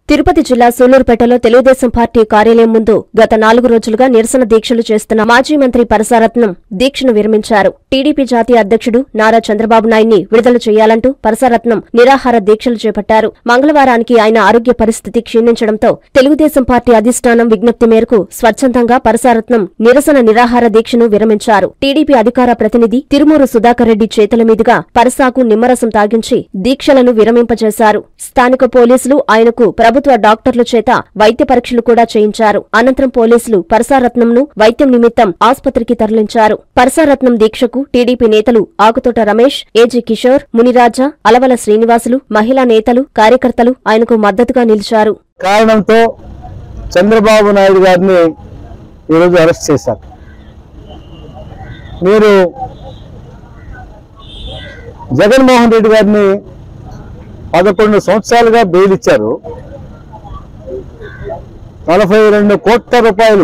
తిరుపతి జిల్లా సూలూరుపేటలో తెలుగుదేశం పార్టీ కార్యాలయం ముందు గత నాలుగు రోజులుగా నిరసన దీక్షలు చేస్తున్న మాజీ మంత్రి పరసారత్నం దీక్షను విరమించారు టీడీపీ జాతీయ అధ్యక్షుడు నారా చంద్రబాబు నాయుడిని విడుదల చేయాలంటూ పరసారత్నం నిరాహార దీక్షలు చేపట్టారు మంగళవారానికి ఆయన ఆరోగ్య పరిస్థితి క్షీణించడంతో తెలుగుదేశం పార్టీ అధిష్టానం విజ్ఞప్తి మేరకు స్వచ్ఛందంగా పరసారత్నం నిరసన నిరాహార దీక్షను విరమించారు టీడీపీ అధికార ప్రతినిధి తిరుమూరు సుధాకర్ రెడ్డి చేతుల మీదుగా పరసాకు నిమ్మరసం తాగించి దీక్షలను విరమింపజేశారు స్థానిక పోలీసులు ఆయనకు ప్రభుత్వ డాక్టర్ల చేత వైద్య పరీక్షలు కూడా చేయించారు అనంతరం పోలీసులు పరసారత్నంను వైద్యం నిమిత్తం ఆసుపత్రికి తరలించారు పరసారత్నం దీక్షకు టీడీపీ నేతలు ఆకుతోట రమేష్ ఏజీ కిషోర్ మునిరాజా అలవల శ్రీనివాసులు మహిళా నేతలు కార్యకర్తలు ఆయనకు మద్దతుగా నిలిచారు కారణంతో చంద్రబాబు నాయుడు గారిని ఈరోజు అరెస్ట్ చేశారు మీరు జగన్మోహన్ రెడ్డి గారిని పదకొండు సంవత్సరాలుగా బెయిల్ ఇచ్చారు నలభై రెండు కోట్ల రూపాయలు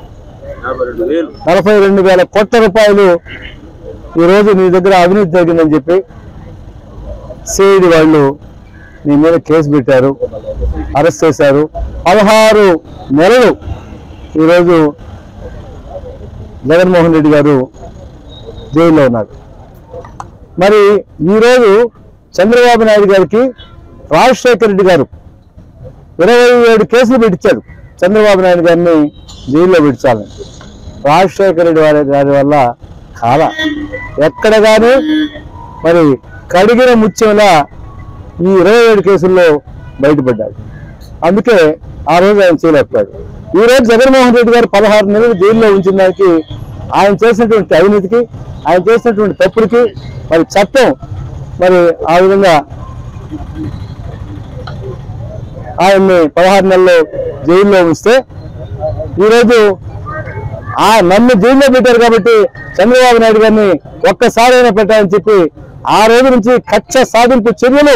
నలభై రెండు వేల కోట్ల రూపాయలు ఈరోజు నీ దగ్గర అవినీతి జరిగిందని చెప్పి సిఐడి వాళ్ళు నీ మీద కేసు పెట్టారు అరెస్ట్ చేశారు పదహారు నెలలు ఈరోజు జగన్మోహన్ రెడ్డి గారు జైల్లో ఉన్నారు మరి ఈరోజు చంద్రబాబు నాయుడు గారికి రాజశేఖర రెడ్డి గారు ఇరవై ఏడు కేసులు పెట్టించారు చంద్రబాబు నాయుడు గారిని జైల్లో పెట్టాలని రాజశేఖర రెడ్డి వారి గారి వల్ల కాల ఎక్కడ కానీ మరి కడిగిన ముత్యంలా ఈ ఇరవై ఏడు కేసుల్లో బయటపడ్డాడు అందుకే ఆ రోజు ఆయన చేయలేకపోయాడు ఈ రోజు జగన్మోహన్ రెడ్డి గారు పదహారు నెలలు జైల్లో ఉంచిన దానికి ఆయన చేసినటువంటి అవినీతికి ఆయన చేసినటువంటి తప్పుడికి మరి చట్టం మరి ఆ విధంగా ఆయన్ని పదహారు నెలలు జైల్లో ఉంచితే ఈరోజు ఆ నన్ను జైల్లో పెట్టారు కాబట్టి చంద్రబాబు నాయుడు గారిని ఒక్కసారైనా పెట్టాలని చెప్పి ఆ రోజు నుంచి కక్ష సాధింపు చర్యలు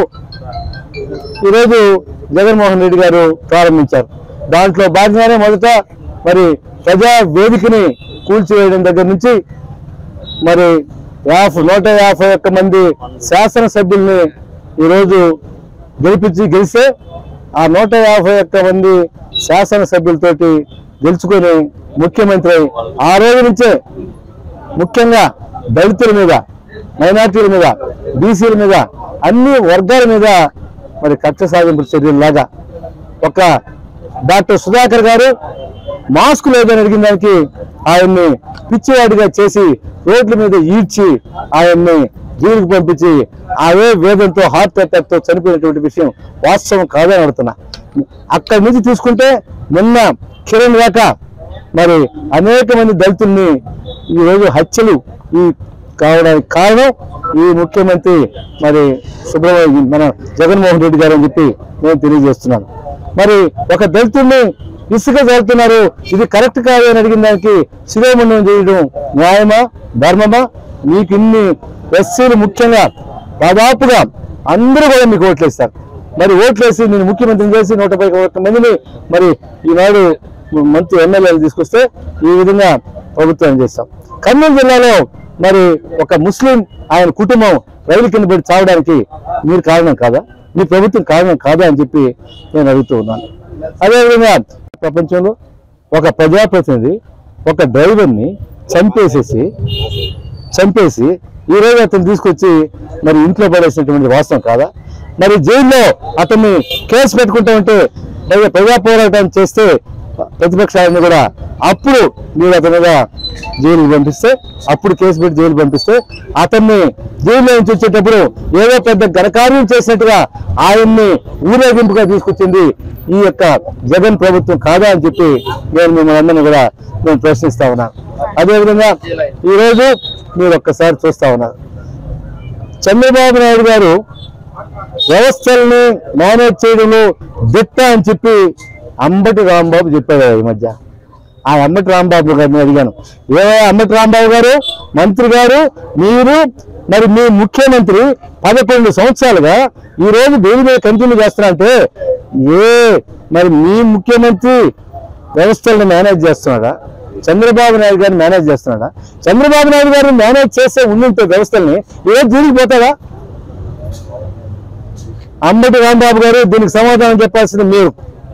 ఈరోజు జగన్మోహన్ రెడ్డి గారు ప్రారంభించారు దాంట్లో భాగంగానే మొదట మరి ప్రజా వేదికని కూల్చివేయడం దగ్గర నుంచి మరి యాభై నూట యాభై ఒక్క మంది శాసనసభ్యుల్ని ఈరోజు గెలిపించి గెలిస్తే ఆ నూట యాభై ఒక్క మంది శాసనసభ్యులతోటి గెలుచుకొని ముఖ్యమంత్రి అయి ఆ రోజు నుంచే ముఖ్యంగా దళితుల మీద మైనార్టీల మీద బీసీల మీద అన్ని వర్గాల మీద మరి కక్ష సాధింపు చర్యల్లాగా ఒక డాక్టర్ సుధాకర్ గారు మాస్క్ లేదని అడిగిన దానికి ఆయన్ని పిచ్చివాడిగా చేసి రోడ్ల మీద ఈడ్చి ఆయన్ని జైలుకు పంపించి అవే వేదంతో హార్ట్ అటాక్ తో చనిపోయినటువంటి విషయం వాస్తవం కాదని అడుగుతున్నా అక్కడి నుంచి తీసుకుంటే నిన్న కిరణ్ దాకా మరి అనేక మంది దళితుల్ని ఈ రోజు హత్యలు ఈ కావడానికి కారణం ఈ ముఖ్యమంత్రి మరి సుబ్రహ్మణ్య మన జగన్మోహన్ రెడ్డి గారు అని చెప్పి నేను తెలియజేస్తున్నాను మరి ఒక దళితుల్ని ఇసుక జరుగుతున్నారు ఇది కరెక్ట్ కాదు అని అడిగిన దానికి శిరోమండనం చేయడం న్యాయమా ధర్మమా మీకు ఇన్ని ఎస్సీలు ముఖ్యంగా దాదాపుగా అందరూ కూడా మీకు ఓట్లేస్తారు మరి ఓట్లేసి నేను ముఖ్యమంత్రిని చేసి నూట పది ఒక్క మందిని మరి ఈనాడు మంత్రి ఎమ్మెల్యేలు తీసుకొస్తే ఈ విధంగా ప్రభుత్వం చేస్తాం కర్నూలు జిల్లాలో మరి ఒక ముస్లిం ఆయన కుటుంబం రైలు కింద పెట్టి చావడానికి మీరు కారణం కాదా మీ ప్రభుత్వం కారణం కాదా అని చెప్పి నేను అడుగుతూ ఉన్నాను అదేవిధంగా ప్రపంచంలో ఒక ప్రజాప్రతినిధి ఒక డ్రైవర్ని చంపేసేసి చంపేసి ఈ రోజు అతను తీసుకొచ్చి మరి ఇంట్లో పడేసినటువంటి వాస్తవం కాదా మరి జైల్లో అతన్ని కేసు పెట్టుకుంటామంటే మరి ప్రజా పోరాటం చేస్తే ప్రతిపక్షాలను కూడా అప్పుడు మీరు అతని మీద జైలుకి పంపిస్తే అప్పుడు కేసు పెట్టి జైలు పంపిస్తే అతన్ని జైల్లో నుంచి వచ్చేటప్పుడు ఏదో పెద్ద ఘనకార్యం చేసినట్టుగా ఆయన్ని ఊరేగింపుగా తీసుకొచ్చింది ఈ యొక్క జగన్ ప్రభుత్వం కాదా అని చెప్పి నేను మిమ్మల్ని అందరినీ కూడా నేను ప్రశ్నిస్తా ఉన్నాను అదేవిధంగా ఈరోజు మీరు ఒక్కసారి చూస్తా ఉన్నారు చంద్రబాబు నాయుడు గారు వ్యవస్థల్ని మేనేజ్ చేయడంలో దిట్ట అని చెప్పి అంబటి రాంబాబు చెప్పాడు ఈ మధ్య ఆ అంబటి రాంబాబు గారిని అడిగాను ఏవో అంబటి రాంబాబు గారు మంత్రి గారు మీరు మరి మీ ముఖ్యమంత్రి పదకొండు సంవత్సరాలుగా ఈ రోజు దేని మీద కంటిన్యూ చేస్తున్నారంటే ఏ మరి మీ ముఖ్యమంత్రి వ్యవస్థలను మేనేజ్ చేస్తున్నాడా చంద్రబాబు నాయుడు గారిని మేనేజ్ చేస్తున్నాడా చంద్రబాబు నాయుడు గారిని మేనేజ్ చేస్తే ఉండింటే వ్యవస్థల్ని ఏ జైలుకి పోతాడా అంబటి రాంబాబు గారు దీనికి సమాధానం చెప్పాల్సింది మీరు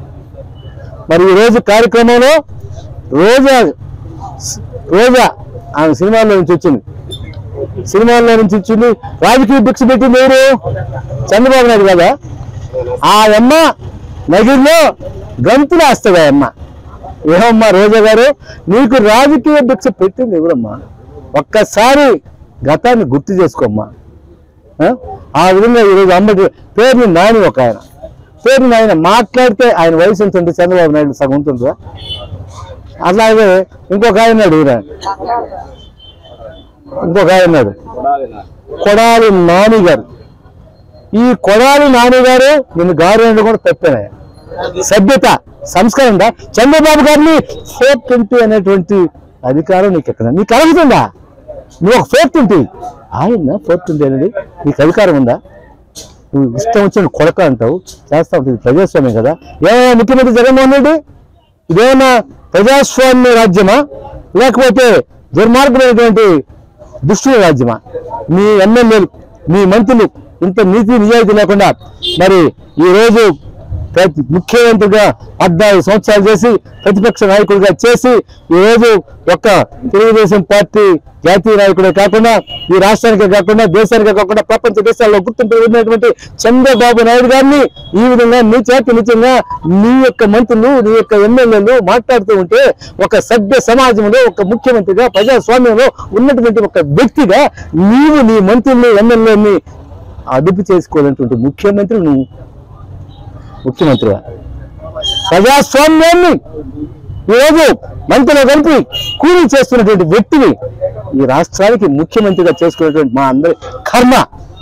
మరి ఈ రోజు కార్యక్రమంలో రోజా రోజా ఆమె సినిమాల్లో నుంచి వచ్చింది సినిమాల్లో నుంచి వచ్చింది రాజకీయ భిక్ష పెట్టింది ఎవరు చంద్రబాబు నాయుడు కదా ఆ అమ్మ నగిరిలో గంతులు వేస్తుంది ఆ అమ్మ ఏమమ్మా రోజా గారు నీకు రాజకీయ భిక్ష పెట్టింది ఎవరమ్మా ఒక్కసారి గతాన్ని గుర్తు చేసుకోమ్మా ఆ? ఆ విధంగా ఈరోజు అమ్మకి పేరుని నాని ఒక ఆయన పేరుని ఆయన మాట్లాడితే ఆయన వయసు ఎంత ఉంటుంది చంద్రబాబు నాయుడు సగం ఉంటుందా అట్లాగే ఇంకొక ఆయన ఉన్నాడు ఈయన ఇంకొక ఆయన ఉన్నాడు కొడాలి నాని గారు ఈ కొడాలి నాని గారు నిన్ను గారు అంటే కూడా తప్పేనాయ సభ్యత సంస్కారం ఉందా చంద్రబాబు గారిని ఫోర్ ట్వంటీ అనేటువంటి అధికారం నీకు ఎక్కడ నీకు అడుగుతుందా నువ్వు ఒక ఫోర్ ట్వంటీ ఆయన ఫోర్ ట్వంటీ అనేది నీకు అధికారం ఉందా నువ్వు ఇష్టం వచ్చిన కొడక అంటావు చేస్తా ఉంటుంది ప్రజాస్వామ్యం కదా ఏమైనా ముఖ్యమంత్రి జగన్మోహన్ రెడ్డి ఇదేమన్నా ప్రజాస్వామ్య రాజ్యమా లేకపోతే దుర్మార్గమైనటువంటి దుష్టుల రాజ్యమా మీ ఎమ్మెల్యేలు మీ మంత్రులు ఇంత నీతి నిజాయితీ లేకుండా మరి ఈ రోజు ప్రతి- ముఖ్యమంత్రిగా పద్నాలుగు సంవత్సరాలు చేసి ప్రతిపక్ష నాయకుడిగా చేసి ఈ రోజు ఒక్క తెలుగుదేశం పార్టీ జాతీయ నాయకుడే కాకుండా ఈ రాష్ట్రానికే కాకుండా దేశానికే కాకుండా ప్రపంచ దేశాల్లో గుర్తింపు ఉన్నటువంటి చంద్రబాబు నాయుడు గారిని ఈ విధంగా నీ చేతి నిజంగా నీ యొక్క మంత్రులు నీ యొక్క ఎమ్మెల్యేలు మాట్లాడుతూ ఉంటే ఒక సభ్య సమాజంలో ఒక ముఖ్యమంత్రిగా ప్రజాస్వామ్యంలో ఉన్నటువంటి ఒక వ్యక్తిగా నీవు నీ మంత్రుల్ని ఎమ్మెల్యేని అదుపు చేసుకోవాలన్నటువంటి ముఖ్యమంత్రి నువ్వు ముఖ్యమంత్రిగా ప్రజాస్వామ్యాన్ని ఈరోజు మంత్రిలో కలిపి కూలీ చేస్తున్నటువంటి వ్యక్తిని ఈ రాష్ట్రానికి ముఖ్యమంత్రిగా చేసుకున్నటువంటి మా అందరి కర్మ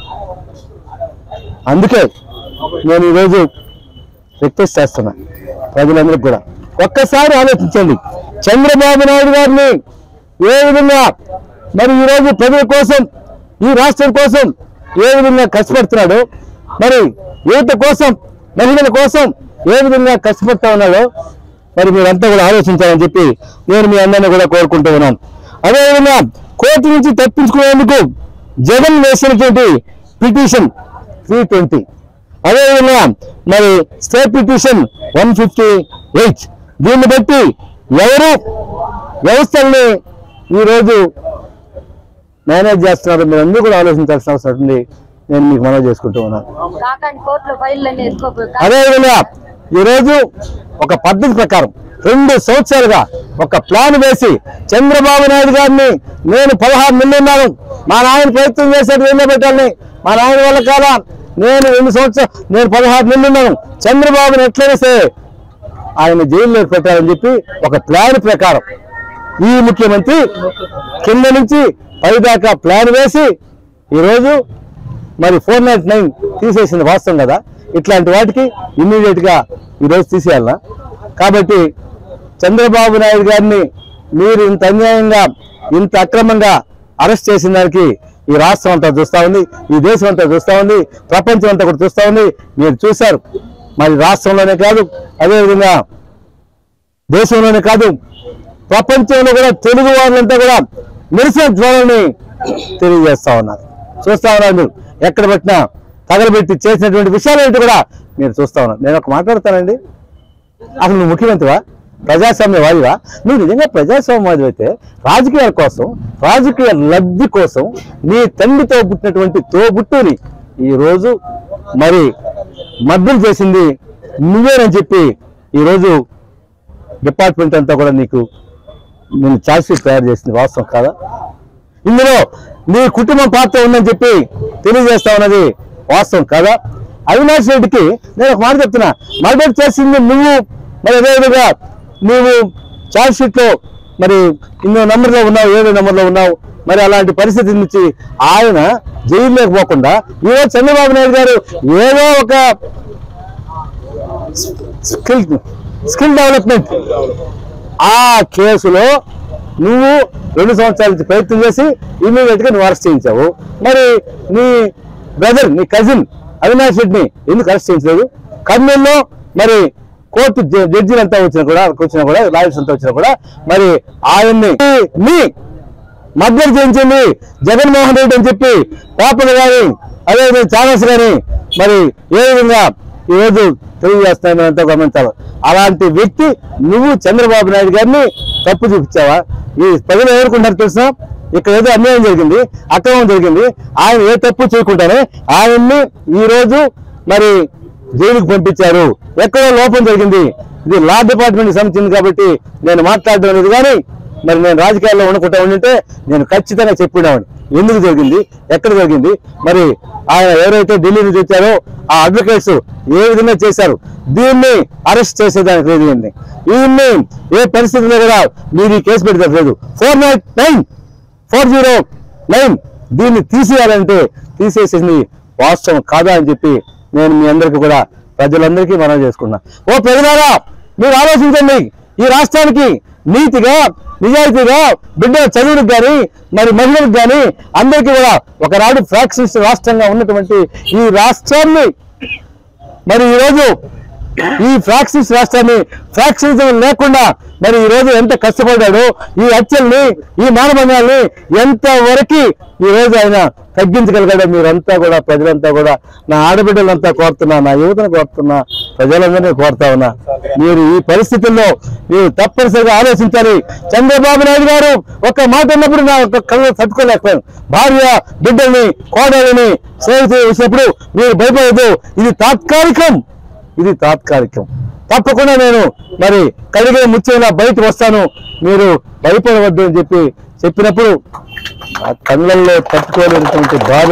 అందుకే నేను ఈరోజు రిక్వెస్ట్ చేస్తున్నా ప్రజలందరికీ కూడా ఒక్కసారి ఆలోచించండి చంద్రబాబు నాయుడు గారిని ఏ విధంగా మరి ఈరోజు ప్రజల కోసం ఈ రాష్ట్రం కోసం ఏ విధంగా కష్టపడుతున్నాడో మరి యువత కోసం మహిళల కోసం ఏ విధంగా కష్టపడతా ఉన్నాడో మరి మీరంతా కూడా ఆలోచించాలని చెప్పి నేను మీ అందరినీ కూడా కోరుకుంటూ ఉన్నాను అదేవిధంగా కోర్టు నుంచి తప్పించుకునేందుకు జగన్ వేసినటువంటి పిటిషన్ త్రీ ట్వంటీ అదేవిధంగా మరి state petition one fifty eight దీన్ని బట్టి ఎవరు వ్యవస్థల్ని ఈరోజు మేనేజ్ చేస్తున్నారు మీరు అందరూ కూడా ఆలోచించాల్సిన అవసరం ఉంది నేను మీకు మనవి చేసుకుంటూ ఉన్నాను కాకండి కోర్టులో ఫైల్ అన్ని ఎత్తుకోపోయి అదేవిధంగా ఈరోజు ఒక పద్ధతి ప్రకారం రెండు సంవత్సరాలుగా ఒక ప్లాన్ వేసి చంద్రబాబు నాయుడు గారిని నేను పదహారు నెలలు ఉన్నాను మా నాయన ప్రయత్నం చేశాడు వెళ్ళే పెట్టాలని మా నాయన వల్ల కాల నేను రెండు సంవత్సరాలు నేను పదహారు నెలలు ఉన్నాను చంద్రబాబుని ఎట్లయినా సరే ఆయన జైల్లోకి పెట్టాలని చెప్పి ఒక ప్లాన్ ప్రకారం ఈ ముఖ్యమంత్రి కింద నుంచి పైదాకా ప్లాన్ వేసి ఈరోజు మరి ఫోర్ నైన్ నైన్ తీసేసింది వాస్తవం కదా ఇట్లాంటి వాటికి ఇమ్మీడియట్ గా ఈరోజు తీసేయాలనా కాబట్టి చంద్రబాబు నాయుడు గారిని మీరు ఇంత అన్యాయంగా ఇంత అక్రమంగా అరెస్ట్ చేసిన దానికి ఈ రాష్ట్రం అంతా చూస్తా ఉంది ఈ దేశం అంతా చూస్తా ఉంది ప్రపంచం అంతా కూడా చూస్తా ఉంది మీరు చూశారు మరి రాష్ట్రంలోనే కాదు అదేవిధంగా దేశంలోనే కాదు ప్రపంచంలో కూడా తెలుగు వాళ్ళంతా కూడా నిరసన జ్వరాన్ని తెలియజేస్తా ఉన్నారు చూస్తా ఉన్నారు మీరు ఎక్కడ పెట్టినా తగలబెట్టి చేసినటువంటి విషయాలు ఏంటి కూడా మీరు చూస్తా ఉన్నారు నేను ఒక మాట్లాడతానండి అసలు నువ్వు ముఖ్యమంత్రివా ప్రజాస్వామ్యవాదివా నువ్వు నిజంగా ప్రజాస్వామ్యవాది అయితే రాజకీయాల కోసం రాజకీయ లబ్ధి కోసం నీ తండ్రితో పుట్టినటువంటి తోబుట్టుని ఈ రోజు మరి మద్దతు చేసింది నువ్వేనని చెప్పి ఈరోజు డిపార్ట్మెంట్ అంతా కూడా నీకు నేను ఛార్జ్ షీట్ తయారు చేసింది వాస్తవం కాదా ఇందులో నీ కుటుంబం పాత్ర ఉందని చెప్పి తెలియజేస్తా ఉన్నది వాస్తవం కాదా అవినాష్ రెడ్డికి నేను ఒక మాట చెప్తున్నా మర్డర్ చేసింది నువ్వు మరి అదేవిధంగా నువ్వు ఛార్జ్ షీట్ లో మరి ఇన్నో నెంబర్లో ఉన్నావు ఏడో నెంబర్లో ఉన్నావు మరి అలాంటి పరిస్థితి నుంచి ఆయన జైల్లోకి పోకుండా ఈరోజు చంద్రబాబు నాయుడు గారు ఏదో ఒక స్కిల్ స్కిల్ డెవలప్మెంట్ ఆ కేసులో నువ్వు రెండు సంవత్సరాల నుంచి ప్రయత్నం చేసి ఇమీడియట్ గా నువ్వు అరెస్ట్ చేయించావు మరి నీ బ్రదర్ నీ కజిన్ అవినాష్ రెడ్డిని ఎందుకు అరెస్ట్ చేయించలేదు కర్నూలులో మరి కోర్టు జడ్జిలు అంతా వచ్చినా కూడా వచ్చినా కూడా లాయర్స్ అంతా వచ్చినా కూడా మరి ఆయన్ని మీ మద్దతు చేయించింది జగన్మోహన్ రెడ్డి అని చెప్పి పేపర్లు కానీ అదేవిధంగా ఛానల్స్ కానీ మరి ఏ విధంగా ఈరోజు తెలియజేస్తానని ఎంతో గమనించాలి అలాంటి వ్యక్తి నువ్వు చంద్రబాబు నాయుడు గారిని తప్పు చూపించావా ఈ ప్రజలు ఎవరుకుంటారు తెలుసా ఇక్కడ ఏదో అన్యాయం జరిగింది అక్రమం జరిగింది ఆయన ఏ తప్పు చేయకుండానే ఆయన్ని ఈ రోజు మరి జైలుకు పంపించారు ఎక్కడో లోపం జరిగింది ఇది లా డిపార్ట్మెంట్ సంబంధించింది కాబట్టి నేను మాట్లాడడం లేదు కానీ మరి నేను రాజకీయాల్లో ఉండకుండా ఉండింటే నేను ఖచ్చితంగా చెప్పినామని ఎందుకు జరిగింది ఎక్కడ జరిగింది మరి ఆయన ఎవరైతే ఢిల్లీ నుంచి వచ్చారో ఆ అడ్వకేట్స్ ఏ విధంగా చేశారు దీన్ని అరెస్ట్ చేసేదానికి లేదు ఈయన్ని. ఈయన్ని ఏ పరిస్థితుల్లో కూడా మీరు ఈ కేసు పెడితే లేదు four nine nine four zero nine దీన్ని తీసేయాలంటే తీసేసింది వాస్తవం కాదా అని చెప్పి నేను మీ అందరికీ కూడా ప్రజలందరికీ మనం చేసుకున్నా ఓ ప్రజలారా మీరు ఆలోచించండి ఈ రాష్ట్రానికి నీతిగా నిజాయితీగా బిడ్డల చదువులకు కానీ మరి మహిళలకు కానీ అందరికీ కూడా ఒకనాడు ఫ్రాక్షన్స్ రాష్ట్రంగా ఉన్నటువంటి ఈ రాష్ట్రాన్ని మరి ఈరోజు ఈ ఫ్రాక్షన్స్ రాష్ట్రాన్ని ఫ్రాక్షనిజం లేకుండా మరి ఈ రోజు ఎంత కష్టపడ్డాడో ఈ హత్యల్ని ఈ మానభంగాల్ని ఎంత వరకు ఈ రోజు ఆయన తగ్గించగలిగాడో మీరంతా కూడా ప్రజలంతా కూడా నా ఆడబిడ్డలంతా కోరుతున్నా నా యువతను కోరుతున్నా ప్రజలందరినీ కోరుతా ఉన్నా మీరు ఈ పరిస్థితుల్లో మీరు తప్పనిసరిగా ఆలోచించాలి చంద్రబాబు నాయుడు గారు ఒక మాట ఉన్నప్పుడు నా ఒక కళ్ళు తట్టుకోలేకపోయాను భార్య బిడ్డల్ని కోడలిని స్నేహితులు వచ్చినప్పుడు మీరు భయపడదు ఇది తాత్కాలికం ఇది తాత్కాలికం తప్పకుండా నేను మరి కడిగే ముచ్చేలా బయటకు వస్తాను మీరు భయపడవద్దు అని చెప్పి చెప్పినప్పుడు ఆ కళ్ళల్లో తట్టుకోలేనటువంటి బాధ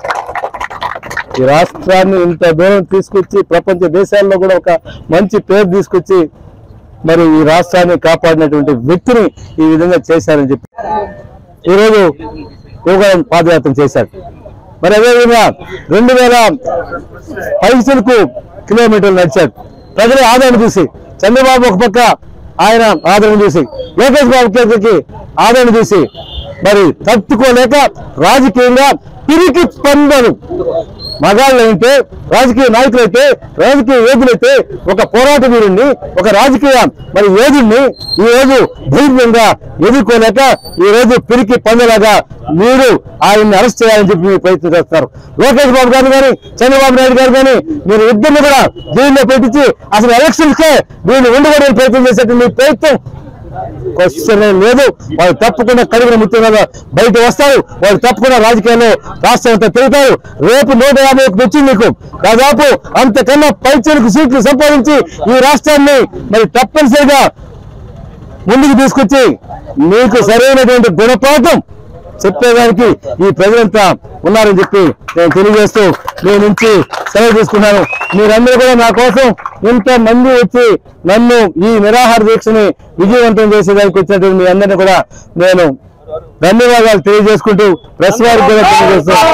ఈ రాష్ట్రాన్ని ఇంత దూరం తీసుకొచ్చి ప్రపంచ దేశాల్లో కూడా ఒక మంచి పేరు తీసుకొచ్చి మరి ఈ రాష్ట్రాన్ని కాపాడినటువంటి వ్యక్తిని ఈ విధంగా చేశారని చెప్పి ఈరోజు యోగాలను పాదయాత్ర చేశారు మరి అదేవిధంగా రెండు వేల పైసలకు కిలోమీటర్లు నడిచాడు ప్రజల ఆదరణ చూసి చంద్రబాబు ఒక పక్క ఆయన ఆదరణ చూసి లోకేష్ బాబు కేసులకి ఆదరణ చూసి మరి తట్టుకోలేక రాజకీయంగా పిరికి పందరు మగాళ్ళు అయితే రాజకీయ నాయకులు అయితే రాజకీయ యోధులైతే ఒక పోరాట వీరుణ్ణి ఒక రాజకీయ మరి యోధుడిని ఈ రోజు ధైర్యంగా ఎదుర్కోలేక ఈ రోజు పిరికి పందలాగా మీరు ఆయన్ని అరెస్ట్ చేయాలని చెప్పి మీరు ప్రయత్నం చేస్తారు లోకేష్ బాబు గారు కానీ చంద్రబాబు నాయుడు గారు కానీ మీరు ఇద్దరిని కూడా జైల్లో పెట్టించి అసలు ఎలక్షన్స్ కే వీళ్ళు ఉండకూడని ప్రయత్నం చేసేట్టు మీ ప్రయత్నం క్వశ్చన్ లేదు వాళ్ళు తప్పకుండా కడిగిన ముత్యంగా బయట వస్తారు వాళ్ళు తప్పకుండా రాజకీయాల్లో రాష్ట్రం అంతా తిరుగుతారు రేపు నూట యాభై ఒకటి వచ్చింది మీకు దాదాపు అంతకన్నా పైచలకు సీట్లు సంపాదించి ఈ రాష్ట్రాన్ని మరి తప్పనిసరిగా ముందుకు తీసుకొచ్చి మీకు సరైనటువంటి గుణపాఠం చెప్పేదానికి ఈ ప్రజలంతా ఉన్నారని చెప్పి నేను తెలియజేస్తూ మీ నుంచి సెలవు తీసుకున్నాను మీరందరూ కూడా నా కోసం ఇంత మంది వచ్చి నన్ను ఈ నిరాహార దీక్షని విజయవంతం చేసేదానికి వచ్చినటువంటి మీ అందరినీ కూడా నేను ధన్యవాదాలు తెలియజేసుకుంటూ ప్రెస్ వారికి కూడా తెలియజేస్తాను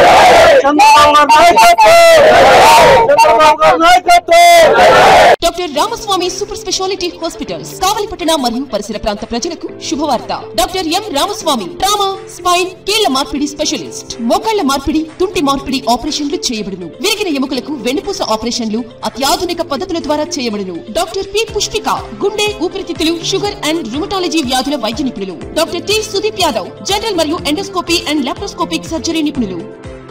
doctor Ramaswamy super speciality hospitals కావలిపట్టణ మరియు పరిసర ప్రాంత ప్రజలకు శుభవార్త doctor M Ramaswamy trauma spine కీళ్ల మార్పిడి స్పెషలిస్ట్ మోకాళ్ల మార్పిడి తుంటి మార్పిడి ఆపరేషన్లు చేయబడును విరిగిన ఎముకలకు వెన్నుపూస ఆపరేషన్లు అత్యాధునిక పద్ధతుల ద్వారా చేయబడును డాక్టర్ పి పుష్పిక గుండె ఊపిరితిత్తులు షుగర్ అండ్ రుమటాలజీ వ్యాధుల వైద్య నిపుణులు doctor T Sudeep Yadav general మరియు ఎండోస్కోపీ అండ్ లాప్రోస్కోపిక్ సర్జరీ నిపుణులు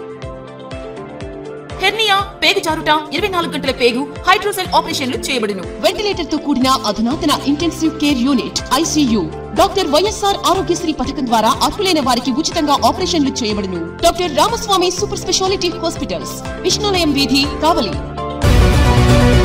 హెర్నియా పేగు జారుట ఇరవై నాలుగు గంటల పేగు హైడ్రోసెల్ ఆపరేషన్లు చేయబడును వెంటిలేటర్ తో కూడిన అధునాతన intensive care unit ICU doctor YSR Aarogyasri పథకం ద్వారా అర్హులైన వారికి ఉచితంగా ఆపరేషన్లు చేయబడును doctor Ramaswamy super speciality hospitals Vishnalayam వీధి కావలి